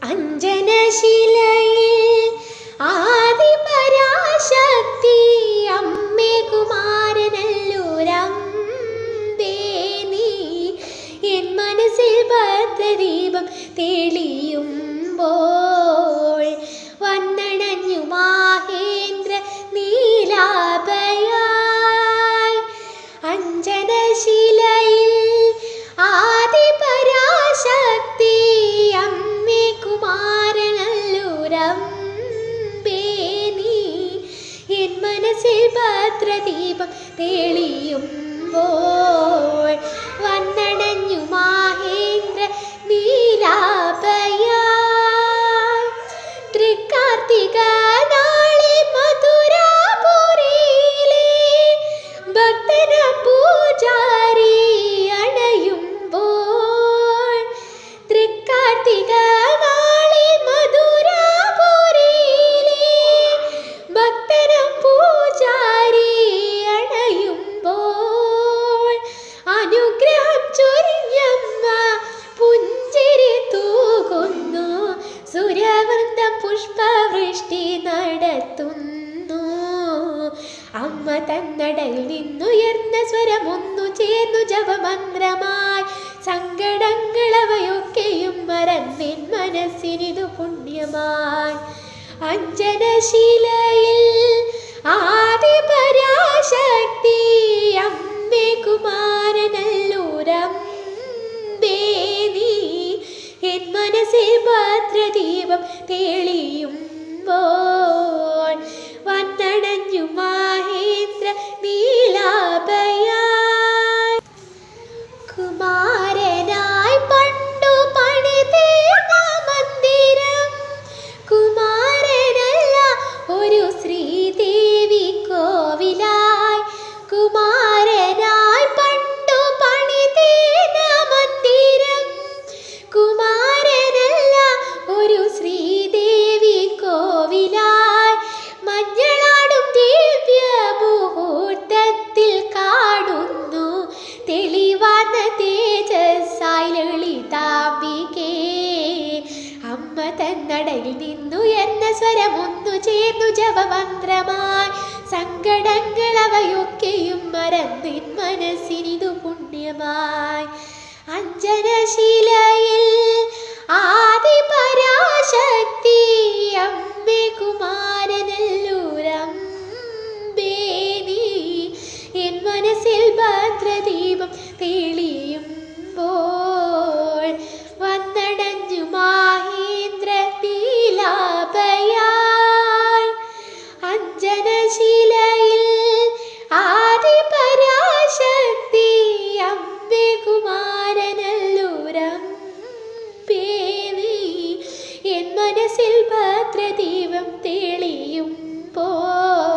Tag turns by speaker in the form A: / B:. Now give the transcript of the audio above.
A: അഞ്ജനശിലയിൽ ആദിപരാശക്തി അമ്മേ കുമാരനല്ലൂരമ്പേ നീ എൻ മനസ്സിൽ ഭദ്രദീപം തെളിയുമ്പോൾ വന്നണഞ്ഞു മാഹേന്ദ്ര നീലാഭയായി അഞ്ജനശിലയിൽ ആദിപരാശക്തി അമ്മേ കുമാരനല്ലൂരമ്പേ നീ എൻ മനസ്സിൽ ഭദ്രദീപം തെളിയുമ്പോൾ വന്നണഞ്ഞു മാഹേന്ദ്ര നീലാഭയായി തൃക്കാർത്തിക നാളെ മധുരാപുരിയിലെ ഭക്തന പൂജാരി അണയുമ്പോൾ തൃക്കാർത്തിക നാളെ മധുരാപുരിയിലെ ഭക്തന പൂജാരി അണയുമ്പോൾ അനുഗ്രഹം ചൊരിഞ്ഞമ്മ പുഞ്ചിരി തൂകുന്നു സുരവൃന്ദം പുഷ്പവൃഷ്ടി നടത്തുന്നു അമ്മ തന്നടയിൽ നിന്നുയർന്ന സ്വരമൊന്നു ചേർന്നു ജപമന്ത്രമായി സങ്കടങ്ങളവയൊക്കെയും മറന്നിൻ മനസ്സിനിതു പുണ്യമായി അഞ്ജനശീലയിൽ ആദിപരാശക്തി അമ്മേ കുമാരനല്ലൂരമ്പേ നീ എൻ മനസ്സിൽ ഭദ്രദീപം തെളിയുമ്പോൾ വന്നണഞ്ഞു മാഹേന്ദ്ര നീലാഭയായി കുമാരനായി പണ്ടു പണിതീർന്ന മന്ദിരം കുമാരനല്ല ഒരു ശ്രീദേവി കോവിലായി കുമാരനായി പണ്ടു പണിതീർന്ന മന്ദിരം കുമാരനല്ല ഒരു ശ്രീദേവി കോവിലായി മഞ്ഞളാടും ദിവ്യ മുഹൂർത്തത്തിൽ കാണുന്നു തെളിവാർന്ന തേജസ്സായി ലളിതാംബികേ അമ്മ തന്നടയിൽ നിന്നുയർന്ന സ്വരമൊന്നു ചേർന്നു ജപമന്ത്രമായി സങ്കടങ്ങൾ അവയൊക്കെയും മറന്നിൻ മനസ്സിനിതു പുണ്യമായി അഞ്ജനശിലയിൽ ആദിപരാശക്തി അമ്മേ കുമാരനല്ലൂരമ്പേ നീ എൻ മനസ്സിൽ ഭദ്രദീപം തെളിയുമ്പോൾ വന്നടഞ്ഞു മാഹേന്ദ്ര നീലാഭയായി അഞ്ജനശിലയിൽ ആദിപരാശക്തി അമ്മേ കുമാരനല്ലൂരമ്പേ നീ എൻ മനസ്സിൽ ഭദ്രദീപം തെളിയുമ്പോൾ